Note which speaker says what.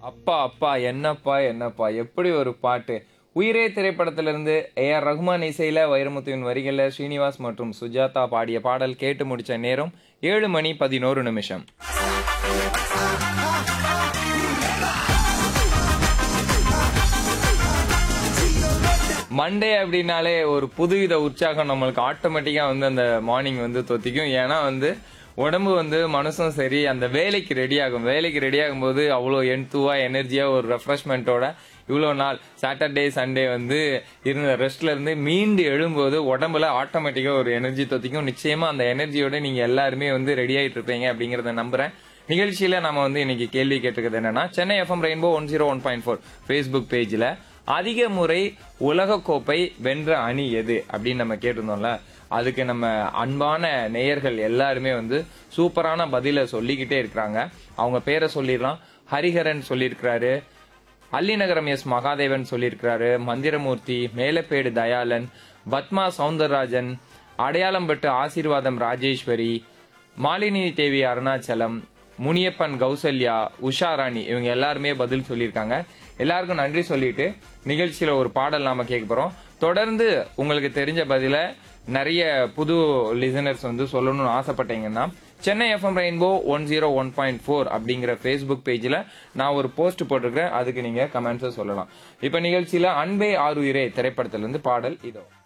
Speaker 1: அப்பா அப்பா என்னப்பா என்னப்பா எப்படி ஒரு பாட்டு உயிரே திரைப்படத்திலிருந்து ஏ ஆர் ரகுமான் இசையில வைரமுத்துவின் வரிகளில் ஸ்ரீனிவாஸ் மற்றும் சுஜாதா பாடிய பாடல் கேட்டு முடிச்ச நேரம் ஏழு மணி பதினோரு நிமிஷம் மண்டே அப்படின்னாலே ஒரு புதுவித உற்சாகம் நம்மளுக்கு ஆட்டோமேட்டிக்காக வந்து அந்த மார்னிங் வந்து தொத்திக்கும் ஏன்னா வந்து உடம்பு வந்து மனசும் சரி அந்த வேலைக்கு ரெடி ஆகும் வேலைக்கு ரெடி ஆகும்போது அவ்வளோ என்துவா எனர்ஜியாக ஒரு ரெஃப்ரெஷ்மெண்ட்டோட இவ்வளோ நாள் சாட்டர்டே சண்டே வந்து இருந்த ரெஸ்ட்ல இருந்து மீண்டு எழும்போது உடம்புல ஆட்டோமேட்டிக்காக ஒரு எனர்ஜி தொத்திக்கும் நிச்சயமா அந்த எனர்ஜியோட நீங்க எல்லாருமே வந்து ரெடி ஆயிட்டு இருப்பீங்க அப்படிங்கறத நம்புறேன் நிகழ்ச்சியில நம்ம வந்து இன்னைக்கு கேள்வி கேட்டிருக்கிறது என்னன்னா Chennai FM rainbow one zero one point four Facebook பேஜ்ல அதிக முறை உலகக்கோப்பை வென்ற அணி எது அப்படின்னு நம்ம கேட்டிருந்தோம்ல அதுக்கு நம்ம அன்பான நேயர்கள் எல்லாருமே வந்து சூப்பரான பதில சொல்லிக்கிட்டே இருக்கிறாங்க அவங்க பேரை சொல்லிடலாம் ஹரிஹரன் சொல்லியிருக்கிறாரு அல்லிநகரம் எஸ் மகாதேவன் சொல்லியிருக்கிறாரு மந்திரமூர்த்தி மேலப்பேடு தயாளன் பத்மா சவுந்தரராஜன் அடையாளம்பட்டு ஆசீர்வாதம் ராஜேஸ்வரி மாலினி தேவி அருணாச்சலம் முனியப்பன் கௌசல்யா உஷா ராணி இவங்க எல்லாருமே பதில் சொல்லியிருக்காங்க எல்லாருக்கும் நன்றி சொல்லிட்டு நிகழ்ச்சியில ஒரு பாடல் நாம கேட்க போறோம் தொடர்ந்து உங்களுக்கு தெரிஞ்ச பதில நிறைய புது லிசனர்ஸ் வந்து சொல்லணும்னு ஆசைப்பட்டீங்கன்னா Chennai FM rainbow one zero one point four அப்படிங்கிற ஃபேஸ்புக் பேஜில் நான் ஒரு போஸ்ட் போட்டிருக்கிறேன் அதுக்கு நீங்க கமெண்ட்ஸை சொல்லலாம் இப்போ நிகழ்ச்சியில அன்பே ஆறுயிரே திரைப்படத்திலிருந்து பாடல் இதோ